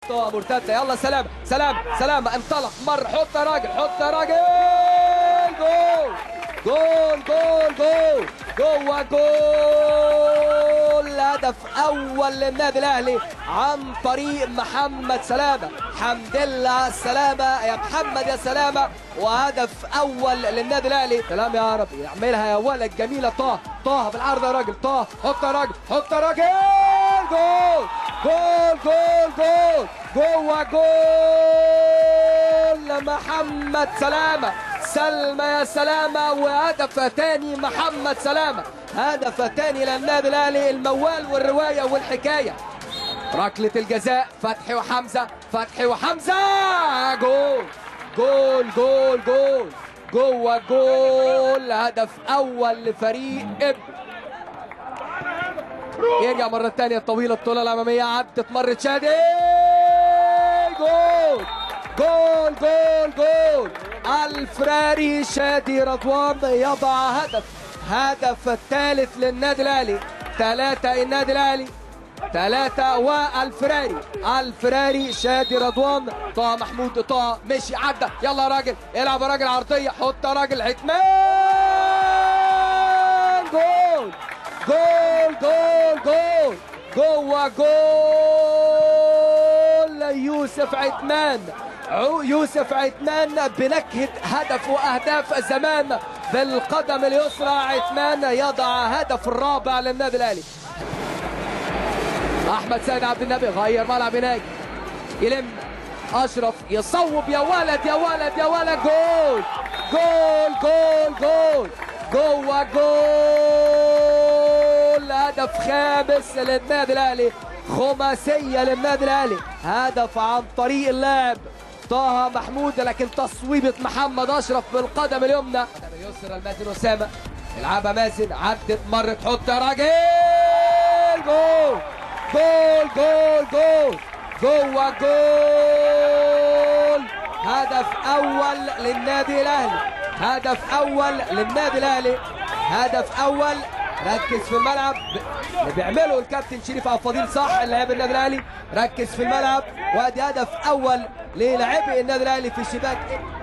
طه مرتده يلا سلام سلام سلام انطلق مر حط يا راجل حط يا راجل جول جول جول جول جوه جول هدف اول للنادي الاهلي عن طريق محمد سلامه حمد الله سلامه يا محمد يا سلامه وهدف اول للنادي الاهلي سلام يا رب يعملها يا ولد جميله طه طه بالعرض يا راجل طه حط يا راجل حط يا راجل جول جول جول جول جوه جول محمد سلامه سلمى يا سلامة وهدف تاني محمد سلامة هدف تاني للنادي الأهلي الموال والرواية والحكاية ركلة الجزاء فتحي وحمزة فتحي وحمزة جول جول جول جول جوه جول هدف أول لفريق ابن يرجع مرة تانية الطويلة الطولة الأمامية عدت مرة شادي جول جول جول جول الفراري شادي رضوان يضع هدف هدف الثالث للنادي الاهلي ثلاثة النادي الاهلي ثلاثة والفراري الفراري شادي رضوان طه محمود طه مشي عدى يلا يا راجل العب يا راجل عرضية حط يا راجل عتمان جول جول جول جول جوه جول يوسف عتمان يوسف عتمان بنكهة هدف وأهداف زمان بالقدم اليسرى عتمان يضع هدف الرابع للنادي الأهلي أحمد سيد عبد النبي غير ملعب هناك يلم أشرف يصوب يا ولد يا ولد يا ولد جول جول جول جول جوه جول هدف خامس للنادي الأهلي خماسية للنادي الأهلي هدف عن طريق اللاعب طه محمود لكن تصويبة محمد أشرف بالقدم اليمنى اليسرى المازن أسامة يلعبها مازن عدت مرت حط يا راجل جول جول جول جول جوه جول هدف أول للنادي الأهلي هدف أول للنادي الأهلي هدف أول ركز في الملعب اللي بيعمله الكابتن شريف عبد الفضيل صح لاعب النادي الاهلي ركز في الملعب وادي هدف اول للاعبي النادي الاهلي في الشباك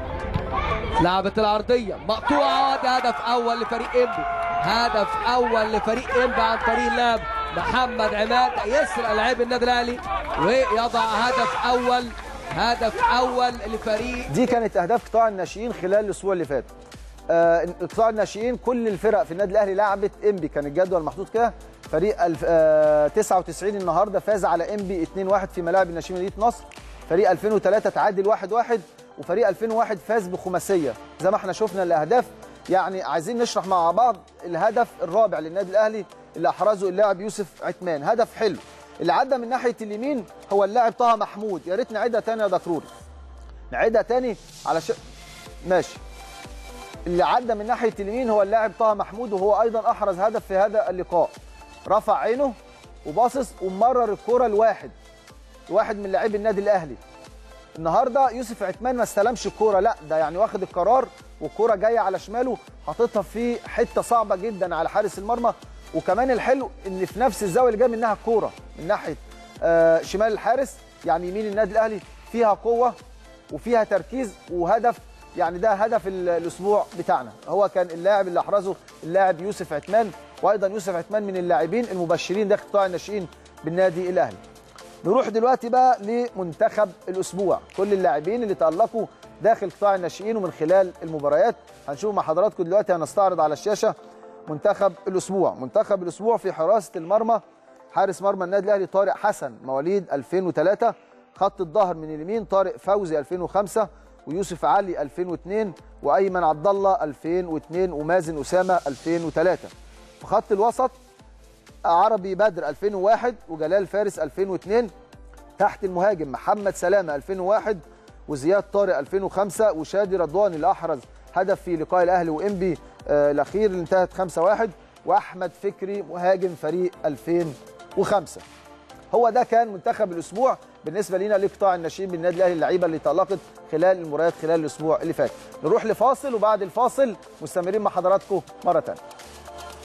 لعبت العرضيه مقطوعه وادي هدف اول لفريق انبي هدف اول لفريق انبي عن طريق اللاعب محمد عماد يسرق لاعب النادي الاهلي ويضع هدف اول هدف اول لفريق دي كانت اهداف قطاع الناشئين خلال الاسبوع اللي فات آه، قطاع الناشئين كل الفرق في النادي الاهلي لعبت انبي كان الجدول محطوط كده فريق الف آه 99 النهارده فاز على انبي 2-1 في ملاعب الناشئين مدينه نصر فريق 2003 تعادل 1-1 وفريق 2001 فاز بخماسيه زي ما احنا شفنا الاهداف يعني عايزين نشرح مع بعض الهدف الرابع للنادي الاهلي اللي احرزه اللاعب يوسف عثمان هدف حلو اللي عدى من ناحيه اليمين هو اللاعب طه محمود يا ريت نعيدها تاني يا دكروري نعيدها تاني علشان ماشي اللي عدى من ناحيه اليمين هو اللاعب طه محمود وهو ايضا احرز هدف في هذا اللقاء رفع عينه وباصص ومرر الكره لواحد واحد من لاعبي النادي الاهلي النهارده يوسف عثمان ما استلمش الكوره لا ده يعني واخد القرار والكوره جايه على شماله حاططها في حته صعبه جدا على حارس المرمى وكمان الحلو ان في نفس الزاويه اللي جايه منها الكوره من ناحيه آه شمال الحارس يعني يمين النادي الاهلي فيها قوه وفيها تركيز وهدف يعني ده هدف الاسبوع بتاعنا هو كان اللاعب اللي احرزه اللاعب يوسف عثمان وايضا يوسف عثمان من اللاعبين المبشرين داخل قطاع الناشئين بالنادي الاهلي نروح دلوقتي بقى لمنتخب الاسبوع كل اللاعبين اللي تالقوا داخل قطاع الناشئين ومن خلال المباريات هنشوف مع حضراتكم دلوقتي هنستعرض على الشاشه منتخب الاسبوع منتخب الاسبوع في حراسه المرمى حارس مرمى النادي الاهلي طارق حسن مواليد 2003 خط الظهر من اليمين طارق فوزي 2005 ويوسف علي 2002 وايمن عبد الله 2002 ومازن اسامه 2003 في خط الوسط عربي بدر 2001 وجلال فارس 2002 تحت المهاجم محمد سلامه 2001 وزياد طارق 2005 وشادي رضوان اللي احرز هدف في لقاء الاهلي وانبي آه الاخير اللي انتهت 5-1 واحمد فكري مهاجم فريق 2005 هو ده كان منتخب الاسبوع بالنسبه لينا لقطاع الناشئين بالنادي الاهلي اللعيبه اللي تالقت خلال المباريات خلال الاسبوع اللي فات نروح لفاصل وبعد الفاصل مستمرين مع حضراتكم مره ثانيه